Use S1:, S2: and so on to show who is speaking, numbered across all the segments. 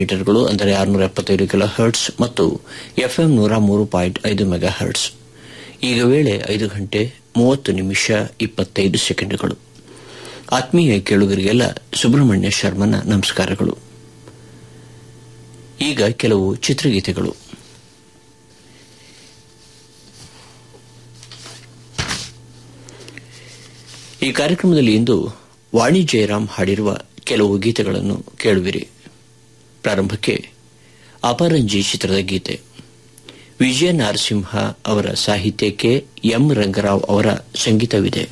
S1: ಮೀಟರ್ಗಳು ಅಂದರೆ ಆರುನೂರ ಎಪ್ಪತ್ತೈದು ಕಿಲೋ ಹರ್ಟ್ಸ್ ಮತ್ತು ಎಫ್ಎಂ ನೂರ ಮೂರು ಪಾಯಿಂಟ್ ಐದು ಮೆಗಾ ಹರ್ಟ್ಸ್ ಈಗ ವೇಳೆ ಐದು ಗಂಟೆ ಮೂವತ್ತು ನಿಮಿಷ ಇಪ್ಪತ್ತೈದು ಸೆಕೆಂಡ್ಗಳು ಆತ್ಮೀಯ ಕೇಳುಗರಿಗೆಲ್ಲ ಸುಬ್ರಹ್ಮಣ್ಯ ಶರ್ಮನ ನಮಸ್ಕಾರಗಳು ಈಗ ಕೆಲವು ಚಿತ್ರಗೀತೆಗಳು ಈ ಕಾರ್ಯಕ್ರಮದಲ್ಲಿ ಇಂದು ವಾಣಿ ಜಯರಾಮ್ ಹಾಡಿರುವ ಕೆಲವು ಗೀತೆಗಳನ್ನು ಕೇಳುವಿರಿ ಪ್ರಾರಂಭಕ್ಕೆ ಅಪರಂಜಿ ಚಿತ್ರದ ಗೀತೆ ವಿಜಯ ನರಸಿಂಹ ಅವರ ಸಾಹಿತ್ಯಕ್ಕೆ ಎಂ ರಂಗರಾವ್ ಅವರ ಸಂಗೀತವಿದೆ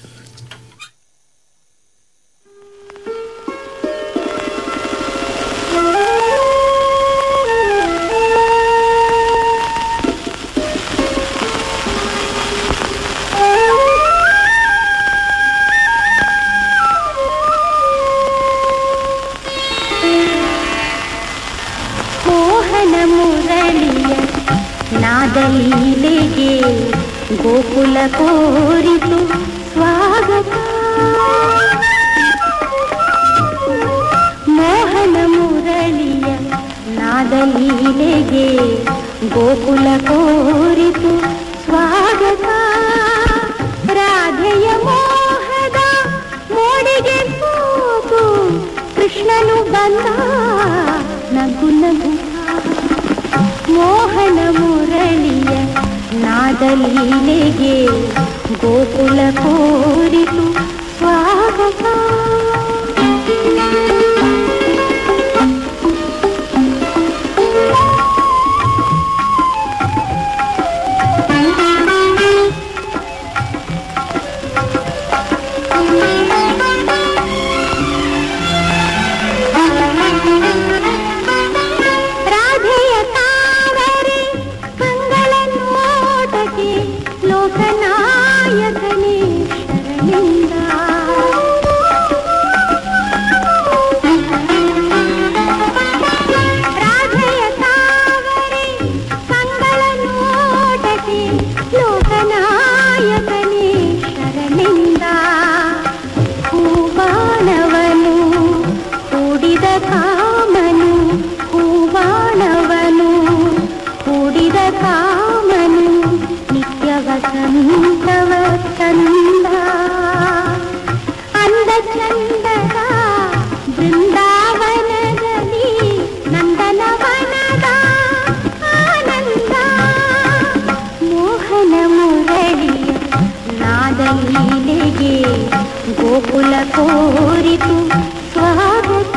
S2: ಮೋಹನ ಮುರಳಿಯ ನಾದಲೀಲೆಗೆ ಗೋಕುಲ ಕೋರಿತು ಸ್ವಾಗತ ಮೋಹನ ಮುರಳಿಯ ನಾದಲೀಲೆಗೆ ಗೋಕುಲ ಕೋರಿತು ಸ್ವಾಗತ ರಾಧೆಯ ಮೋಹದ ಮೋಡಿಗೆ ಹೋಗು ಕೃಷ್ಣನು ಬಂದ ನಗು ನಗು ಮೋಹನ ಮುರಳಿಯ ನಾದಲೀಲೆಗೆ ಗೋಕುಲ ಕೋರಿತು ಸ್ವಾಗತ ರಾಧೆಯ ತಾವರೆ ಮಂಗಳ ನೋಟಕ್ಕೆ ಲೋಕನಾಯಕನೇ ಶರಣಿಂದ ರಾಧೆಯ ತಾವರೆ ಮಂಗಳ ನೋಟಕ್ಕೆ ಲೋಕನಾಯಕನೇ ಶರಣಿಂದ ಹೂವಾಣವನು ಕೂಡಿದ ಕಾಮನು ಹೂವಾಣವನು ಕೂಡಿದ ಕಾಮನು ನಿತ್ಯ ವಸಂತವ ಚಂದ ಅಂದ ಚಂದದ ಬೃಂದಾವನದಲ್ಲಿ ನಂದನವನದ ಆನಂದ ಮೋಹನ ಮುರಳಿಯ ನಾದಲೀಲೆಗೆ ಗೋಕುಲ ಕೋರಿತು ಸ್ವಾಗತ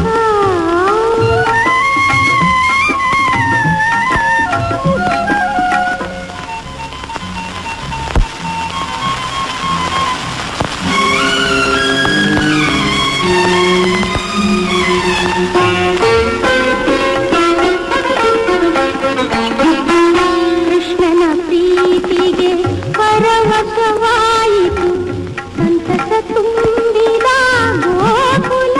S2: ಕೃಷ್ಣನ ಪ್ರೀತಿಗೆ ಪರವಶವಾಯಿತು ಸಂತಸ ತುಂಬಿದ ಗೋಕುಲ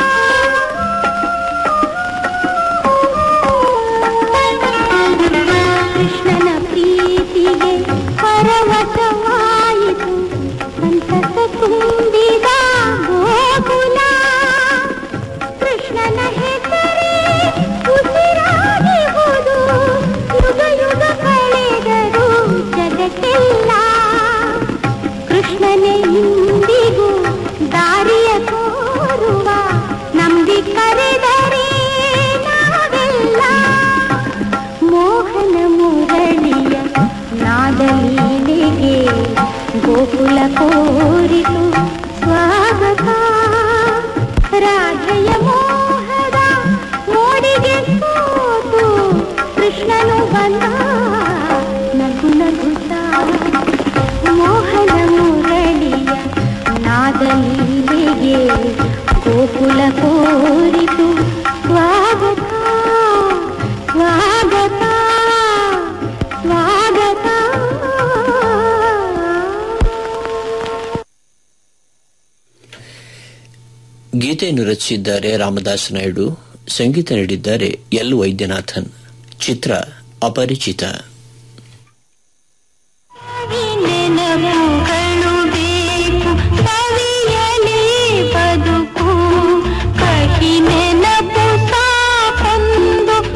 S2: ಕೃಷ್ಣನ ಪ್ರೀತಿಗೆ ಪರವಶವಾಯಿತು ಸಂತಸ ತುಂಬಿದ ಗೋಕುಲ ಕೃಷ್ಣನ ಹೆಸರೇ ಉಸಿರಾಗಿಹುದು ಯುಗ ಯುಗ ಕಳೆದರು ಜಗಕ್ಕೆಲ್ಲ ಕೃಷ್ಣನೇ ಇಂದಿಗೂ ದಾರಿಯ ತೋರುವ ನಂಬಿ ಕರೆದರೆ ನಾವೆಲ್ಲ ಮೋಹನ ಮುರಳಿಯ ನಾದಲೀಲೆಗೆ ಗೋಕುಲ ಕೋರಿತು ಸ್ವಾಗತ ರಾಧೆಯ ಮೋಹದ ಮೋಡಿಗೆ ಸೋತು ಕೃಷ್ಣನು ಬಂದ ನಗು ನಗುತ್ತ ಮೋಹನ ಮುರಳಿಯ ನಾದಲೀಲೆಗೆ ಗೋಕುಲ ಕೋರಿತು ಸ್ವಾಗತ ಸ್ವಾಗತ ಸ್ವಾಗತ
S1: ಗೀತೆಯನ್ನು ರಚಿಸಿದ್ದಾರೆ ರಾಮದಾಸ್ ನಾಯ್ಡು ಸಂಗೀತ ನೀಡಿದ್ದಾರೆ ಎಲ್ ವೈದ್ಯನಾಥನ್ ಚಿತ್ರ ಅಪರಿಚಿತ
S2: ನೆನಪುಗಳು ಬೇಕು ಕವಿಯಲಿ ಬದುಕು ಕಹಿ ನೆನಪು ಸಾಕೊಂದು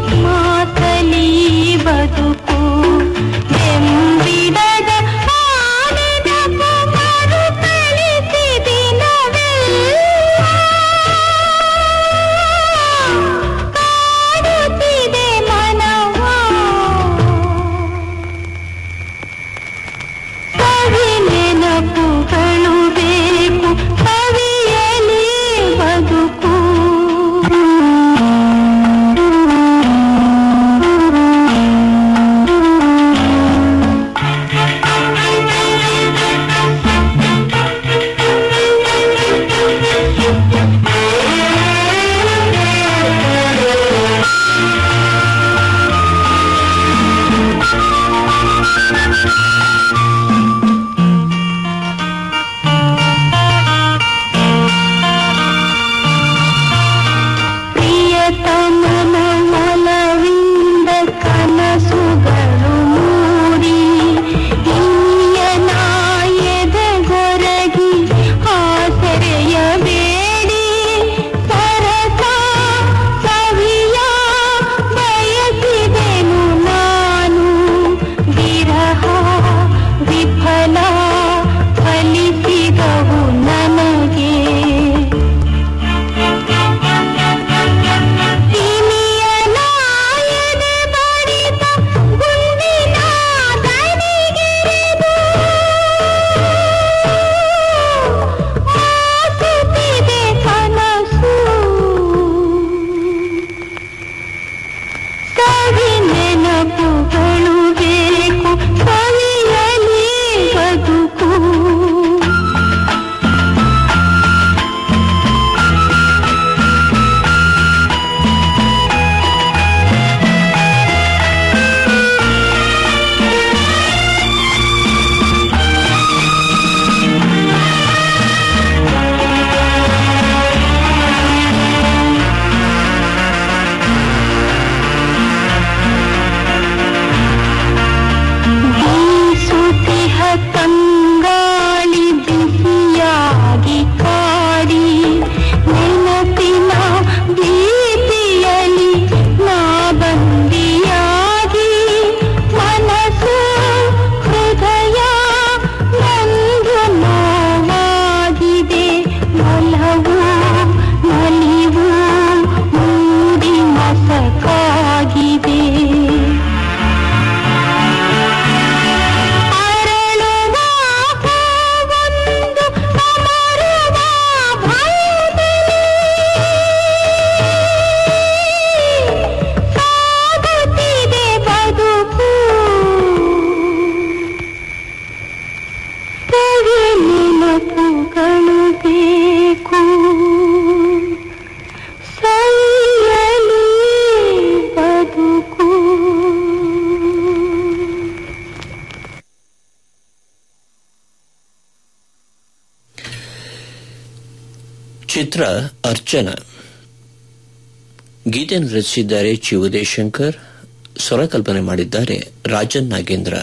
S1: ಚಿತ್ರ ಅರ್ಚನ ಗೀತೆಯನ್ನು ರಚಿಸಿದ್ದಾರೆ ಚಿ ಉದಯಶಂಕರ್ ಸ್ವರಕಲ್ಪನೆ ಮಾಡಿದ್ದಾರೆ ರಾಜನ್ ನಾಗೇಂದ್ರ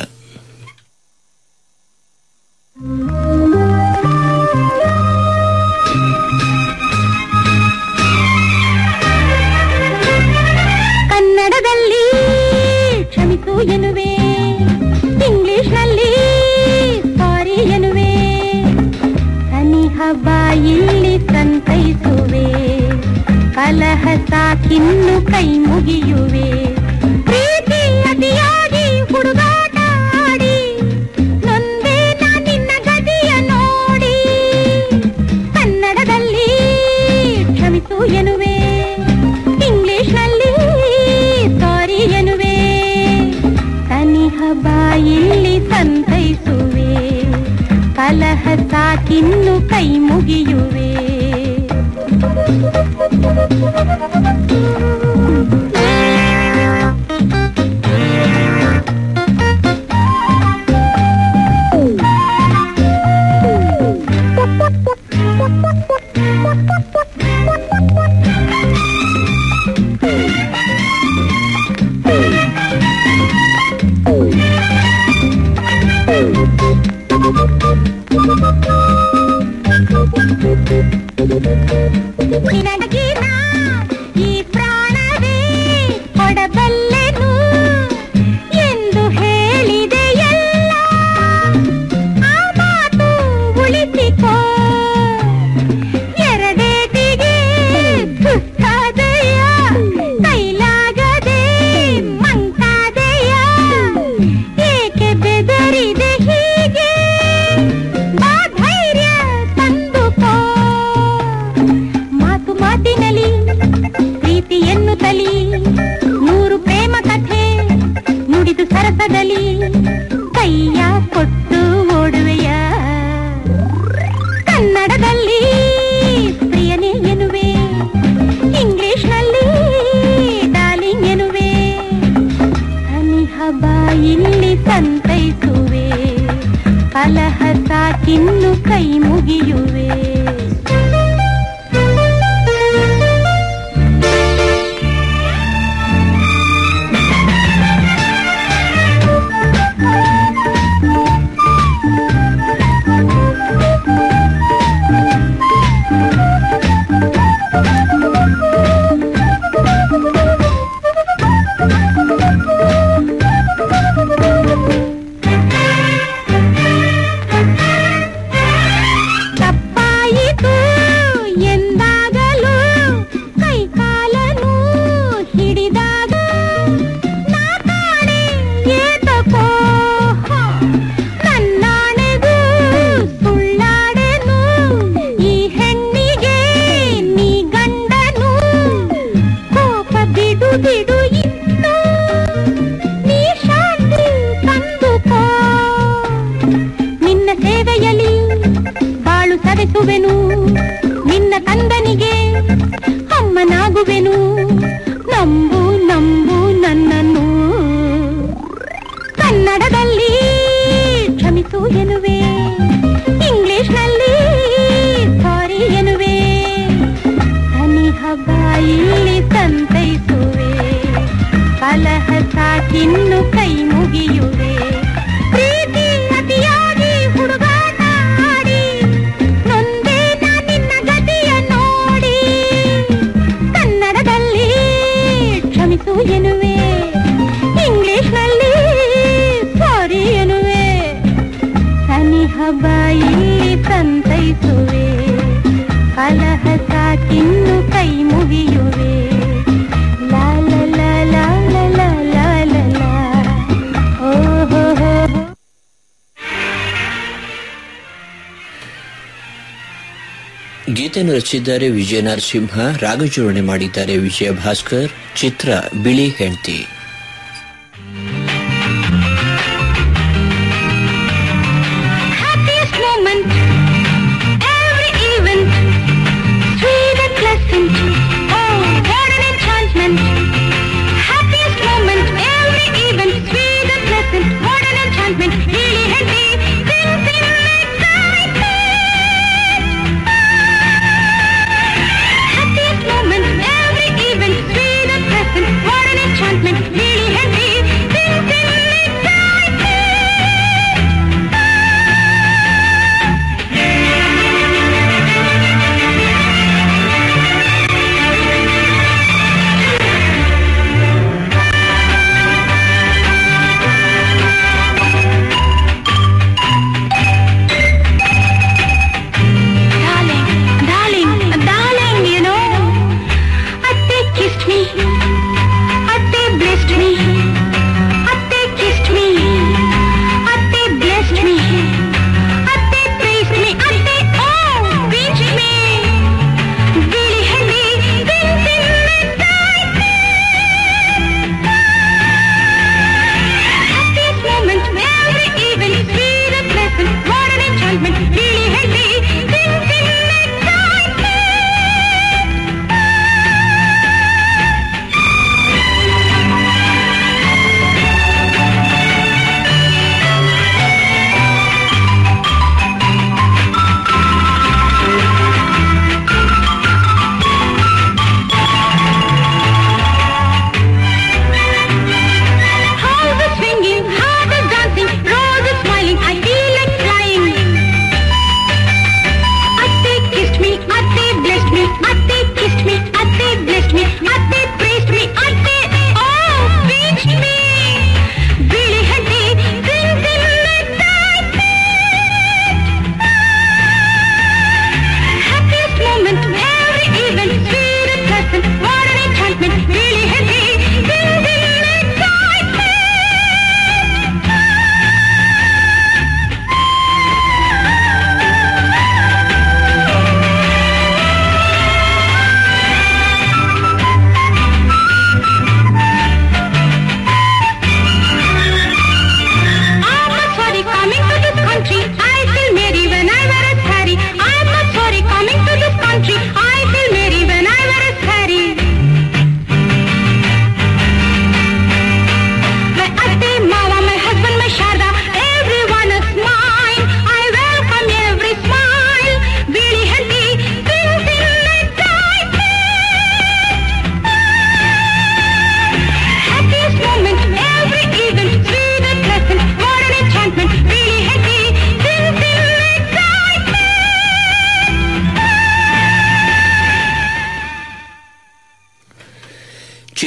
S2: ಕನ್ನಡದಲ್ಲಿ ಕ್ಷಮಿಸು ಎನ್ನುವೆ ಇಂಗ್ಲಿಷ್ನಲ್ಲಿ ಸಾರಿ ಎನ್ನುವೆ ಸನಿಹ ಬಾಯಿಲ್ಲಿ ಸಂತೈಸುವೆ ಕಲಹ ಸಾಕಿನ್ನು ಕೈ ಮುಗಿಯುವೆ ಪ್ರೀತಿ ಅತಿಯಾಗಿ ಹುಡುಗಾಟ ಆಡಿ ನೊಂದೆ ನಾ ನಿನ್ನ ಗತಿಯ ನೋಡಿ ಕನ್ನಡದಲ್ಲಿ ಕ್ಷಮಿಸು ಎನ್ನುವೆ ಇಂಗ್ಲಿಷ್ನಲ್ಲಿ ಸಾರಿ ಎನ್ನುವೆ ಸನಿಹ ಬಾಯಿಲ್ಲಿ ಸಂತೈಸುವೆ ಕಲಹ ಸಾಕಿನ್ನು ಕೈ ಮುಗಿಯುವೆ ನಿನಗಿನ ಈ ಪ್ರಾಣವೇ ಕೊಡಬಲ್ಲೆನು ಎಂದು ಹೇಳಿದೆ ಎಲ್ಲ ಆ ಮಾತು ಉಳಿಸಿಕೋ ಎರಡೇಟಿಗೆ ಸುಸ್ತಾದೆಯ ಕೈಲಾಗದೆ ಮಂಕಾದೆಯ ಏಕೆ ಬೆದರಿದೆ ಹೀಗೆ ಬಾ ಧೈರ್ಯ ತಂದುಕೋ ಮಾತು ಮಾತಿನಲಿ ಪ್ರೀತಿಯನ್ನು ತಲಿ ನೂರು ಪ್ರೇಮ ಕಥೆ ನುಡಿದು ಸರಸದಲ್ಲಿ ಕೈಯ ಕೊಟ್ಟು ಓಡುವೆಯ ಕನ್ನಡದಲ್ಲಿ ಪ್ರಿಯನೇ ಎನ್ನುವೆ ಇಂಗ್ಲಿಷ್ನಲ್ಲಿ ಡಾರ್ಲಿಂಗ್ ಎನ್ನುವೆ ಸನಿಹ ಬಾಯಿಲ್ಲಿ ಸಂತೈಸುವೆ ಕಲಹ ಸಾಕಿನ್ನು ಕೈ ಮುಗಿಯುವೆ ತಪ್ಪಾಯಿತು ಎಂದಾಗಲೂ ಕೈ ಕಾಲನು ಹಿಡಿದಾಗ ನಾ ಕಾಣೆ ಏತಕೋ ನನ್ನಾಣೆಗೂ ಸುಳ್ಳಾಡೆನು ಈ ಹೆಣ್ಣಿಗೆ ನೀ ಗಂಡನು ಕೋಪ ಬಿಡು ಬಿಡು ಇನ್ನು ನೀ ಶಾಂತಿ ತಂದುಕೋ ನಿನ್ನ ಸೇವೆಯಲ್ಲಿ ಬಾಳು ಸವೆಸುವೆನು ನಿನ್ನ ಕಂದನಿಗೆ ಅಮ್ಮನಾಗುವೆನು ನಂಬು ನಂಬು ನನ್ನನ್ನು ಕನ್ನಡದಲ್ಲಿ ಕ್ಷಮಿಸು ಎನ್ನುವೆ ಇಂಗ್ಲಿಷ್ನಲ್ಲಿ ಸಾರಿ ಎನ್ನುವೆ ಸನಿಹ ಬಾಯಿಲ್ಲಿ ಸಂತೈಸುವೆ ಕಲಹ ಸಾಕಿನ್ನು ಕೈ ಮುಗಿಯುವೆ ಪ್ರೀತಿ ಅತಿಯಾಗಿ ಹುಡುಗಾಟ ಆಡಿ ನೊಂದೆ ನಾ ನಿನ್ನ ಗತಿಯ ನೋಡಿ ಕನ್ನಡದಲ್ಲಿ ಕ್ಷಮಿಸು ಎನ್ನುವೆ ಇಂಗ್ಲಿಷ್ನಲ್ಲಿ ಸಾರಿ ಎನ್ನುವೆ ಸನಿಹ ಬಾಯಿಲ್ಲಿ ಸಂತೈಸುವೆ ಕಲಹ ಸಾಕಿನ್ನು ಕೈ ಮುಗಿಯುವೆ ಲಾ ಲಾ ಲಾ ಲಾ ಲಾ ಲಾ ಲಾ ಲಾ ಲಾ. ಓ ಹೋ ಹೋ ಹೋ.
S1: ಗೀತೆಯನ್ನು ರಚಿಸಿದ್ದಾರೆ ವಿಜಯ ನರಸಿಂಹ ರಾಗಜೋಡಣೆ ಮಾಡಿದ್ದಾರೆ ವಿಜಯ ಭಾಸ್ಕರ್ ಚಿತ್ರ ಬಿಳಿ ಹೆಂಡತಿ
S2: happiest moment, every event, sweet and pleasant. Oh, what an enchantment! Happiest moment, every event, sweet and pleasant. What an enchantment! Really happy, sing, sing, excitement.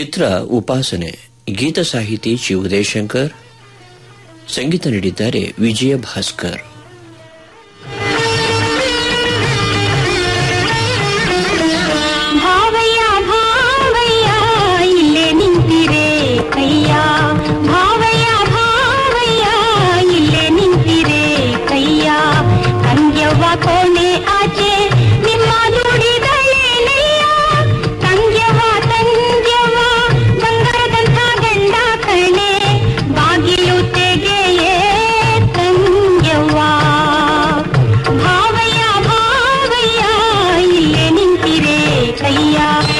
S1: ಚಿತ್ರ ಉಪಾಸನೆ ಗೀತ ಸಾಹಿತಿ ಜಿ ಉದಯಶಂಕರ್ ಸಂಗೀತ ನೀಡಿದ್ದಾರೆ ವಿಜಯ ಭಾಸ್ಕರ್
S2: ಭಾವಯ್ಯ ಭಾವಯ್ಯ ಇಲ್ಲೇ ನಿಂತಿರೆ ಕೈಯ ಭಾವಯ್ಯ ಭಾವಯ್ಯ ಇಲ್ಲೇ ನಿಂತಿರೆ ಕೈಯ ತಂಗ್ಯವ್ವ ಕೋಣೆ ಆಚೆ ನಿಮ್ಮ ನುಡಿಗಳೇನಯ್ಯ ತಂಗ್ಯವ್ವ ತಂಗ್ಯವ್ವ ಬಂಗಾರದಂಥ ಗಂಡ ಕಣೆ ಬಾಗಿಲು ತೆಗೆಯೇ ತಂಗ್ಯವ್ವ ಭಾವಯ್ಯ ಭಾವಯ್ಯ ಇಲ್ಲೇ ನಿಂತಿರೆ ಕೈಯ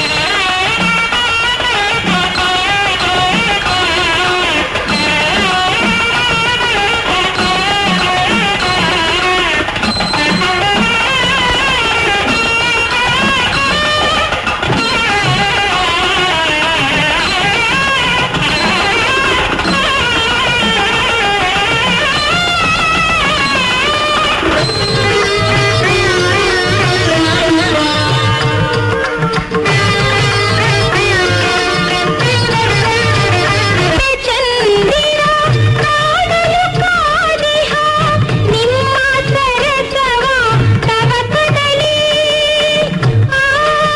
S2: ಚಂದಿರ ಕಾಣಲು ಕಾದಿಹ ನಿಮ್ಮ ಸರಸವ ತವಕದಲ್ಲಿ ಆ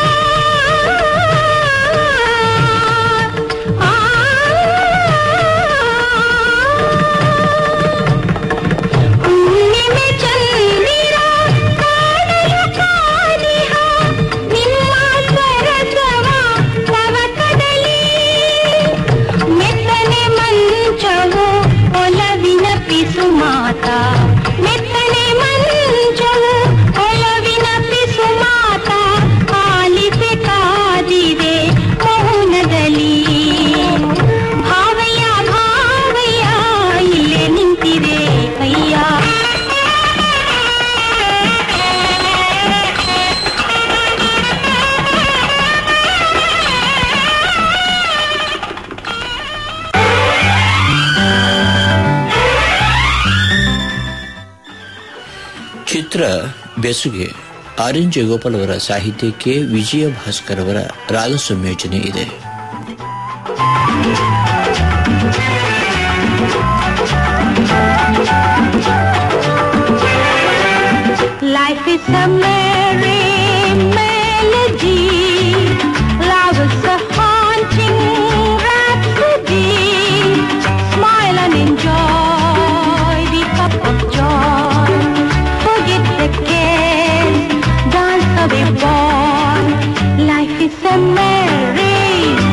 S2: ಆ ಹುಣ್ಣಿಮೆ ಚಂದಿರ ಕಾಣಲು ಕಾದಿಹ ನಿಮ್ಮ ಸರಸವ ತವಕದಲ್ಲಿ ಮೆತ್ತನೆ ಮಂಚವು ಒಲವಿನ ಪಿಸು ಮಾತ ಮೆತ್ತನೆ ಮಂಚವು ಒಲವಿನ ಪಿಸು ಮಾತ ಆಲಿಸೆ ಕಾದಿದೆ ಮೌನದಲ್ಲಿ ಭಾವಯ್ಯ ಭಾವಯ್ಯ ಇಲ್ಲೇ ನಿಂತಿದೆ ಕೈಯ
S1: ಚಿತ್ರ ಬೆಸುಗೆ ಆರ್ ಎನ್ ಜಯಗೋಪಾಲ್ ಅವರ ಸಾಹಿತ್ಯಕ್ಕೆ ವಿಜಯ ಭಾಸ್ಕರ್ ಅವರ ರಾಗ ಸಂಯೋಜನೆ ಇದೆ
S2: Life is a merry melody. Love is a haunting rhapsody. Smile and enjoy the cup of joy. Forget the cares, dance away boy. Life is a merry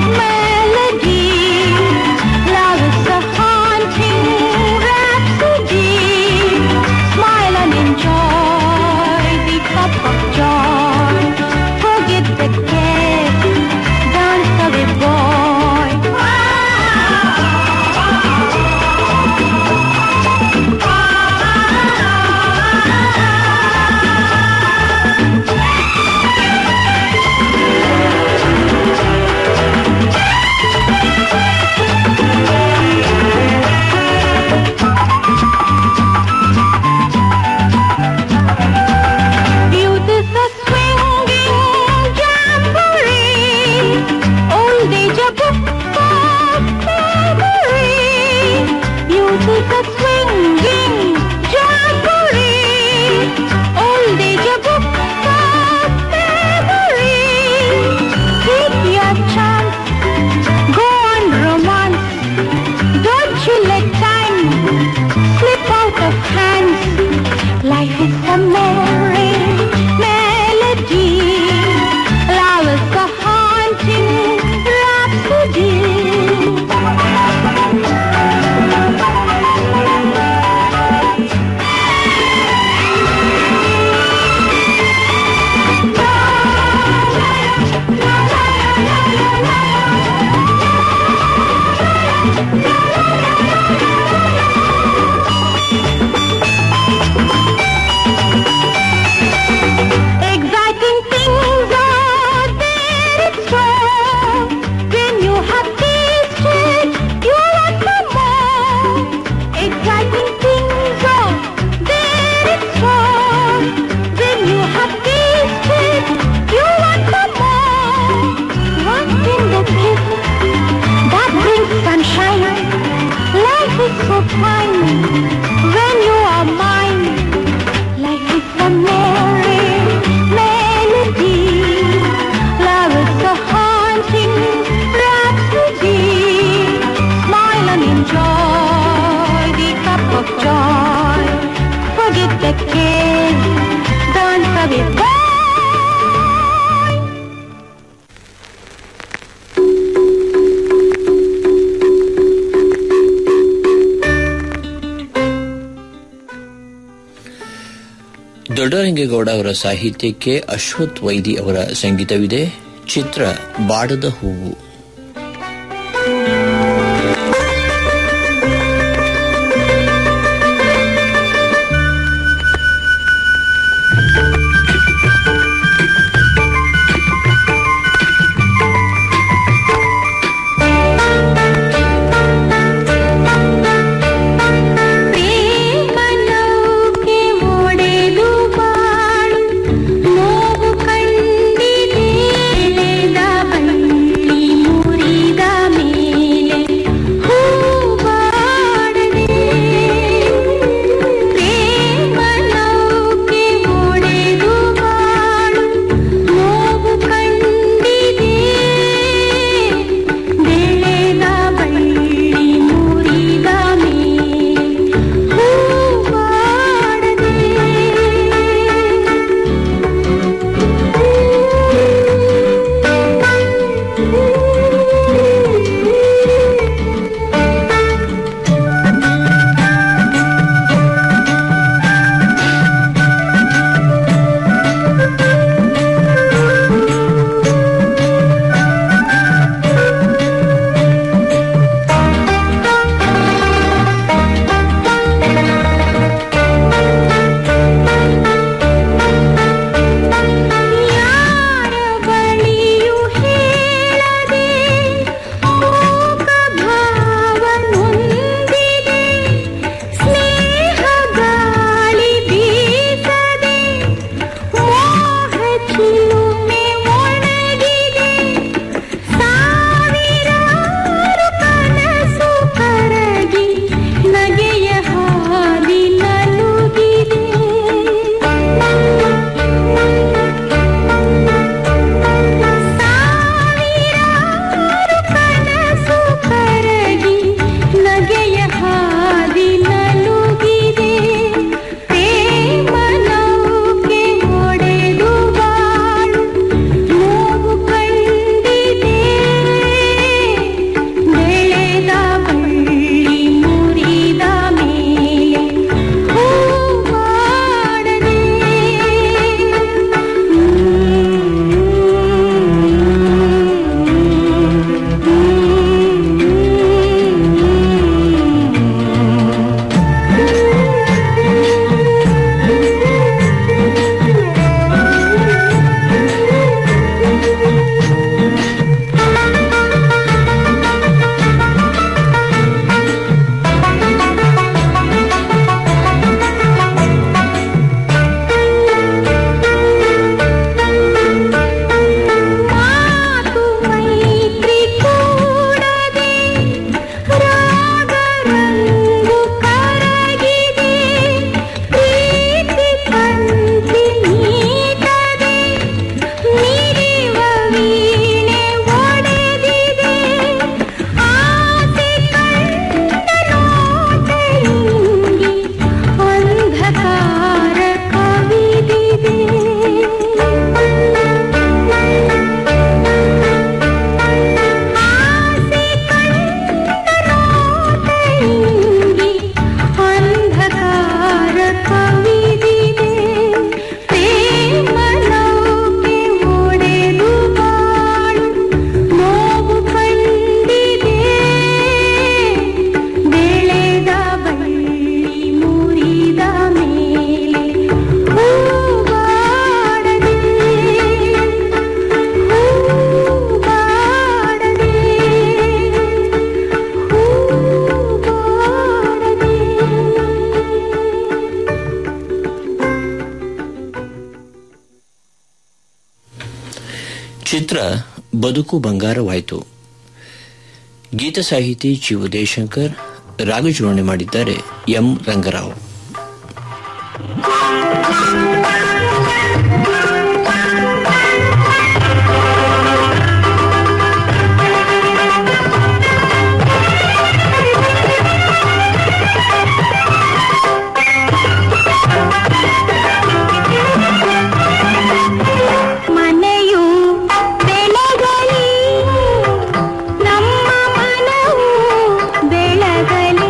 S2: so fine when you are mine. Life is a merry melody. Love is a haunting rhapsody. Smile and enjoy the cup of joy. Forget the cares, dance away. Bye.
S1: Doddarange Gowda ಅವರ ಸಾಹಿತ್ಯಕ್ಕೆ ಅಶ್ವಥ್ ವೈದಿ ಅವರ ಸಂಗೀತವಿದೆ ಚಿತ್ರ ಬಾಡದ ಹೂವು
S2: ಪ್ರೇಮನೌಕೆ ಒಡೆದು ಬಾಳು ನೋವು ಕಂಡಿದೆ ಎಳೆದ ಬಳ್ಳಿ ಮುರಿದ ಮೇಲೆ ಹೂವಾಡದೆ ಪ್ರೇಮನೌಕೆ ಒಡೆದು ಬಾಳು ನೋವು ಕಂಡಿದೆ ಬೆಳೆದ ಬಳ್ಳಿ ಮುರಿದ ಮೇಲೆ ಹೂವಾಡದೆ ಯಾರ ಬಳಿಯೂ ಹೇಳದೆ ಮೂಕ ಭಾವ ನೊಂದಿದೆ ಸ್ನೇಹ ಗಾಳಿ ಬೀಸದೆ ಮೋಹ ಚಿಲುಮೆ ಒಣಗಿದೆ ಸಾವಿರಾರು ಕನಸು ಕರಗಿ ನಗೆಯ ಹಾದಿ ನಲುಗಿದೆ ಸಾವಿರಾರು ಕನಸು ಕರಗಿ ನಗೆಯ ಹಾದಿ ನಲುಗಿದೆ ಪ್ರೇಮ ನೌಕೆ ಒಡೆದು ಬಾಳು ನೋವು ಕಂಡಿದೆ ಬೆಳೆದ ಬಳ್ಳಿ ಮುರಿದ ಮೇಲೆ ಹೂವಾಡದೆ ಮಾತು ಮೈತ್ರಿ ಕೂಡದೆ ರಾಗ ರಂಗು ಕರಗಿದೆ ಪ್ರೀತಿ ಪಂಕ್ತಿ ನೀಡದೆ ಮಿರಿವ ವೀಣೆ ಒಡೆದಿದೆ ಆಸೆ ಕಂಡ ನೋಟೆಯುಂಗಿ ಅಂಧಕಾರ ಕವಿದಿದೆ ಆಸೆ ಕಂಡ ನೋಟೆಯುಂಗಿ ಅಂಧಕಾರ ಕವಿದಿದೆ ಪ್ರೇಮ ನೌಕೆ ಒಡೆದು ಬಾಳು ನೋವು ಕಂಡಿದೆ ಬೆಳೆದ ಬಳ್ಳಿ ಮುರಿದ ಮೇಲೆ ಹೂವಾಡದೆ ಹೂವಾಡದೆ ಹೂವಾಡದೆ
S1: ಚಿತ್ರ ಬದುಕು ಬಂಗಾರವಾಯಿತು ಗೀತ ಸಾಹಿತಿ ಜಿ ಉದಯಶಂಕರ್ ರಾಗಜೋಡಣೆ ಮಾಡಿದ್ದಾರೆ ಎಂ ರಂಗರಾವ್
S2: ಮನೆಯು ಬೆಳಗಲಿ ನಮ್ಮ ಮನವು ಬೆಳಗಲಿ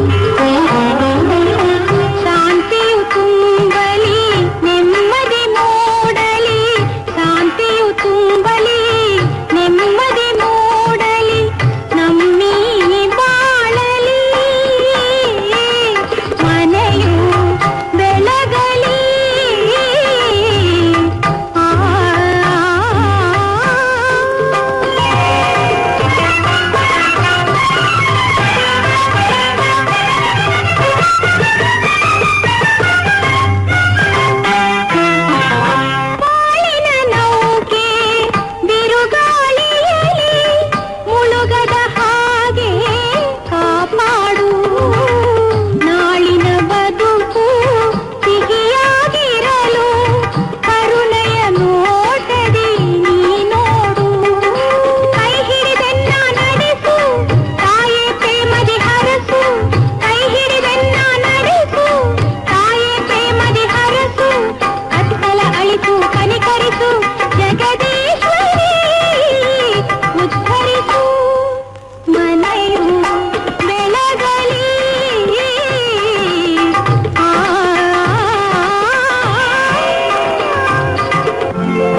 S2: ಶಾಂತಿಯು ತುಂಬಲಿ ನೆಮ್ಮದಿ ಮೂಡಲಿ ಶಾಂತಿಯು ತುಂಬಲಿ ನೆಮ್ಮದಿ ಮೂಡಲಿ ನಮ್ಮೀ ಬಾಳಲಿ ಮನೆಯು ಬೆಳಗಲಿ ಬಾಳಿನ ನೌಕೆ ಬಿರುಗಾಳಿಯಲ್ಲಿ ಮುಳುಗದ ಹಾಗೆ ಕಾಪಾಡು ನಾಳಿನ ಬದುಕು ಸಿಹಿಯಾಗಿರಲು ಕರುಣೆಯ ನೋಟದಿ ನೀ ನೋಡು ಕೈ ಹಿಡಿದೆನ್ನ ನಡೆಸು ತಾಯೇ ಪ್ರೇಮದಿ ಹರಸು ಕೈ ಹಿಡಿದೆನ್ನ ನಡೆಸು ತಾಯೇ ಪ್ರೇಮದಿ ಹರಸು ಕತ್ತಲ ಅಳಿಸು ಕನಿಕರಿಸು ಜಗದೀಶ್ವರಿ ಉದ್ಧರಿಸು ಮನೆಯು ಬೆಳಗಲಿ ಆ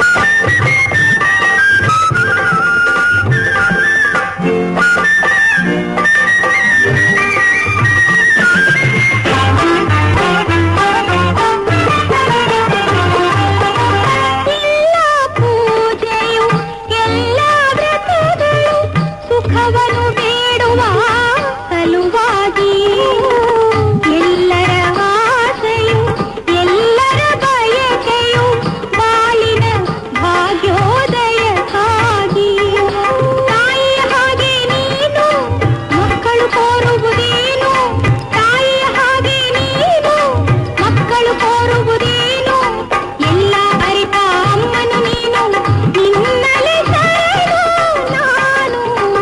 S2: ಎಲ್ಲ ಪೂಜೆಯು ಎಲ್ಲ ವ್ರತಗಳು ಸುಖವನ್ನು ಬೇಡುವ ಸಲುವಾಗಿ ಎಲ್ಲರ ಆಸೆಯು ಎಲ್ಲರ ಬಯಕೆಯು ಬಾಳಿನ ಭಾಗ್ಯೋದಯಕ್ಕಾಗಿ ತಾಯಿಯ ಹಾಗೆ ನೀನು ಮಕ್ಕಳು ಕೋರುವುದೇನು ತಾಯಿಯ ಹಾಗೆ ನೀನು ಮಕ್ಕಳು ಕೋರುವುದೇನು ಎಲ್ಲ ಅರಿತ ಅಮ್ಮನು ನೀನು ನಿನ್ನಲೆ ಶರಣು ನಾನು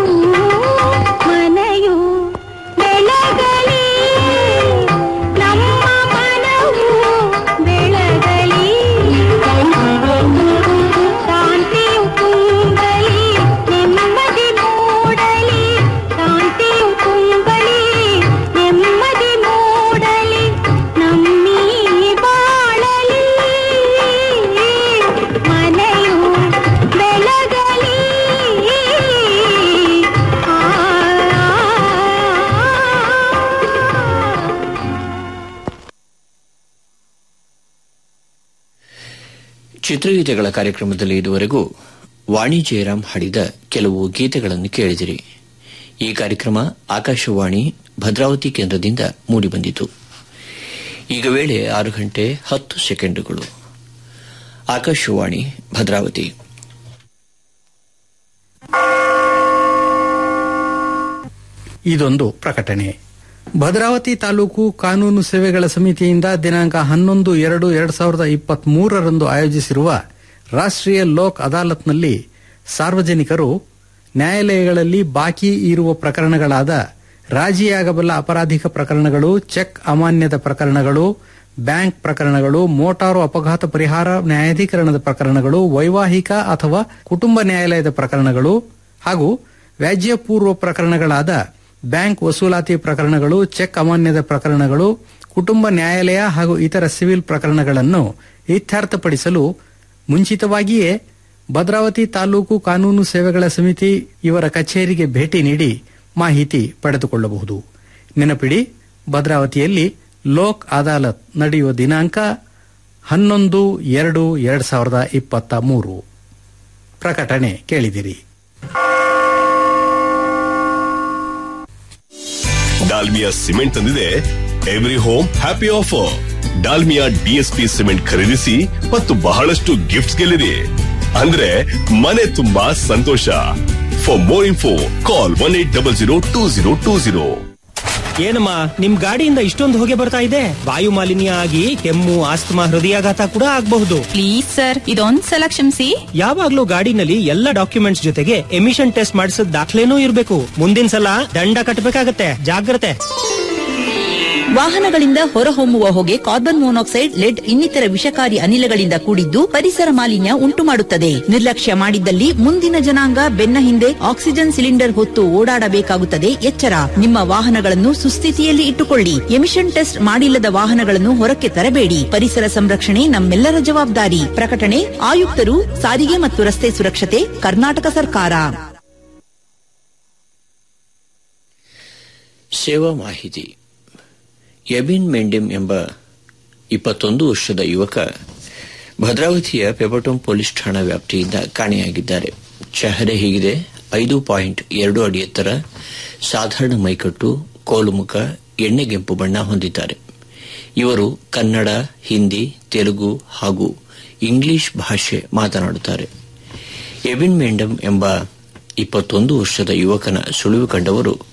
S2: ಮನೆಯು ಬೆಳಗಲಿ ನಮ್ಮ ಮನವು ಬೆಳಗಲಿ ಶಾಂತಿಯು ತುಂಬಲಿ ನೆಮ್ಮದಿ ಮೂಡಲಿ ಶಾಂತಿಯು ತುಂಬಲಿ ನೆಮ್ಮದಿ ಮೂಡಲಿ ನಮ್ಮೀ ಬಾಳಲಿ ಮನೆಯು ಬೆಳಗಲಿ ಆ
S1: ಚಿತ್ರಗೀತೆಗಳ ಕಾರ್ಯಕ್ರಮದಲ್ಲಿ ಇದುವರೆಗೂ ವಾಣಿ ಜಯರಾಮ್ ಹಾಡಿದ ಕೆಲವು ಗೀತೆಗಳನ್ನು ಕೇಳಿದಿರಿ ಈ ಕಾರ್ಯಕ್ರಮ ಆಕಾಶವಾಣಿ ಭದ್ರಾವತಿ ಕೇಂದ್ರದಿಂದ ಮೂಡಿಬಂದಿತು ಈಗ ವೇಳೆ ಆರು ಗಂಟೆ ಹತ್ತು ಸೆಕೆಂಡುಗಳು ಆಕಾಶವಾಣಿ ಭದ್ರಾವತಿ
S3: ಇದೊಂದು ಪ್ರಕಟಣೆ ಭದ್ರಾವತಿ ತಾಲೂಕು ಕಾನೂನು ಸೇವೆಗಳ ಸಮಿತಿಯಿಂದ ದಿನಾಂಕ ಹನ್ನೊಂದು ಎರಡು ಎರಡ್ ಸಾವಿರದ ಇಪ್ಪತ್ತ್ ಮೂರರಂದು ಆಯೋಜಿಸಿರುವ ರಾಷ್ಟ್ರೀಯ ಲೋಕ್ ಅದಾಲತ್ನಲ್ಲಿ ಸಾರ್ವಜನಿಕರು ನ್ಯಾಯಾಲಯಗಳಲ್ಲಿ ಬಾಕಿ ಇರುವ ಪ್ರಕರಣಗಳಾದ ರಾಜಿಯಾಗಬಲ್ಲ ಅಪರಾಧಿಕ ಪ್ರಕರಣಗಳು ಚೆಕ್ ಅಮಾನ್ಯದ ಪ್ರಕರಣಗಳು ಬ್ಯಾಂಕ್ ಪ್ರಕರಣಗಳು ಮೋಟಾರು ಅಪಘಾತ ಪರಿಹಾರ ನ್ಯಾಯಾಧೀಕರಣದ ಪ್ರಕರಣಗಳು ವೈವಾಹಿಕ ಅಥವಾ ಕುಟುಂಬ ನ್ಯಾಯಾಲಯದ ಪ್ರಕರಣಗಳು ಹಾಗೂ ವ್ಯಾಜ್ಯಪೂರ್ವ ಪ್ರಕರಣಗಳಾದ ಬ್ಯಾಂಕ್ ವಸೂಲಾತಿ ಪ್ರಕರಣಗಳು ಚೆಕ್ ಅಮಾನ್ಯದ ಪ್ರಕರಣಗಳು ಕುಟುಂಬ ನ್ಯಾಯಾಲಯ ಹಾಗೂ ಇತರ ಸಿವಿಲ್ ಪ್ರಕರಣಗಳನ್ನು ಇತ್ಯರ್ಥಪಡಿಸಲು ಮುಂಚಿತವಾಗಿಯೇ ಭದ್ರಾವತಿ ತಾಲೂಕು ಕಾನೂನು ಸೇವೆಗಳ ಸಮಿತಿ ಇವರ ಕಚೇರಿಗೆ ಭೇಟಿ ನೀಡಿ ಮಾಹಿತಿ ಪಡೆದುಕೊಳ್ಳಬಹುದು ನೆನಪಿಡಿ ಭದ್ರಾವತಿಯಲ್ಲಿ ಲೋಕ್ ಅದಾಲತ್ ನಡೆಯುವ ದಿನಾಂಕ ಹನ್ನೊಂದು ಎರಡು ಎರಡ್ ಸಾವಿರದ ಇಪ್ಪತ್ತ ಮೂರು ಪ್ರಕಟಣೆ ಕೇಳಿದಿರಿ
S4: ಡಾಲ್ಮಿಯಾ ಸಿಮೆಂಟ್ ತಂದಿದೆ every home happy offer Dalmia DSP cement ಖರೀದಿಸಿ ಮತ್ತು ಬಹಳಷ್ಟು ಗಿಫ್ಟ್ಸ್ ಗೆಲ್ಲಿರಿ ಅಂದ್ರೆ ಮನೆ ತುಂಬಾ ಸಂತೋಷ for more info call one eight double zero two zero two zero
S5: ಏನಮ್ಮ ನಿಮ್ ಗಾಡಿಯಿಂದ ಇಷ್ಟೊಂದು ಹೊಗೆ ಬರ್ತಾ ಇದೆ ವಾಯು ಮಾಲಿನ್ಯ ಆಗಿ ಕೆಮ್ಮು ಆಸ್ತಮಾ ಹೃದಯಾಘಾತ ಕೂಡ ಆಗಬಹುದು
S6: ಪ್ಲೀಸ್ ಸರ್ ಇದೊಂದ್ ಸಲ ಕ್ಷಮಿಸಿ
S5: ಯಾವಾಗ್ಲೂ ಗಾಡಿನಲ್ಲಿ ಎಲ್ಲ ಡಾಕ್ಯುಮೆಂಟ್ಸ್ ಜೊತೆಗೆ ಎಮಿಷನ್ ಟೆಸ್ಟ್ ಮಾಡಿಸಿದ ದಾಖಲೆನೂ ಇರಬೇಕು ಮುಂದಿನ ಸಲ ದಂಡ ಕಟ್ಟಬೇಕಾಗತ್ತೆ ಜಾಗ್ರತೆ
S7: ವಾಹನಗಳಿಂದ ಹೊರಹೊಮ್ಮುವ ಹೊಗೆ ಕಾರ್ಬನ್ ಮೊನಾಕ್ಸೈಡ್ ಲೆಡ್ ಇನ್ನಿತರ ವಿಷಕಾರಿ ಅನಿಲಗಳಿಂದ ಕೂಡಿದ್ದು ಪರಿಸರ ಮಾಲಿನ್ಯ ಉಂಟು ಮಾಡುತ್ತದೆ ನಿರ್ಲಕ್ಷ್ಯ ಮಾಡಿದ್ದಲ್ಲಿ ಮುಂದಿನ ಜನಾಂಗ ಬೆನ್ನ ಹಿಂದೆ ಆಕ್ಸಿಜನ್ ಸಿಲಿಂಡರ್ ಹೊತ್ತು ಓಡಾಡಬೇಕಾಗುತ್ತದೆ ಎಚ್ಚರ ನಿಮ್ಮ ವಾಹನಗಳನ್ನು ಸುಸ್ಥಿತಿಯಲ್ಲಿ ಇಟ್ಟುಕೊಳ್ಳಿ ಎಮಿಷನ್ ಟೆಸ್ಟ್ ಮಾಡಿಲ್ಲದ ವಾಹನಗಳನ್ನು ಹೊರಕ್ಕೆ ತರಬೇಡಿ ಪರಿಸರ ಸಂರಕ್ಷಣೆ ನಮ್ಮೆಲ್ಲರ ಜವಾಬ್ದಾರಿ ಪ್ರಕಟಣೆ ಆಯುಕ್ತರು ಸಾರಿಗೆ ಮತ್ತು ರಸ್ತೆ ಸುರಕ್ಷತೆ ಕರ್ನಾಟಕ ಸರ್ಕಾರ
S1: ಸೇವಾ ಮಾಹಿತಿ ಎಬಿನ್ ಮೆಂಡಿಮ್ ಎಂಬ ಇಪ್ಪತ್ತೊಂದು ವರ್ಷದ ಯುವಕ ಭದ್ರಾವತಿಯ ಪೆಪಟೋಮ್ ಪೊಲೀಸ್ ಠಾಣಾ ವ್ಯಾಪ್ತಿಯಿಂದ ಕಾಣೆಯಾಗಿದ್ದಾರೆ ಚೆಹರೆ ಹೀಗಿದೆ ಐದು ಪಾಯಿಂಟ್ ಎರಡು ಅಡಿ ಎತ್ತರ ಸಾಧಾರಣ ಮೈಕಟ್ಟು ಕೋಲುಮುಖ ಎಣ್ಣೆಗೆಂಪು ಬಣ್ಣ ಹೊಂದಿದ್ದಾರೆ ಇವರು ಕನ್ನಡ ಹಿಂದಿ ತೆಲುಗು ಹಾಗೂ ಇಂಗ್ಲಿಷ್ ಭಾಷೆ ಮಾತನಾಡುತ್ತಾರೆ ಎಬಿನ್ ಮೆಂಡಮ್ ಎಂಬ ಇಪ್ಪತ್ತೊಂದು ವರ್ಷದ ಯುವಕನ ಸುಳಿವು ಕಂಡವರು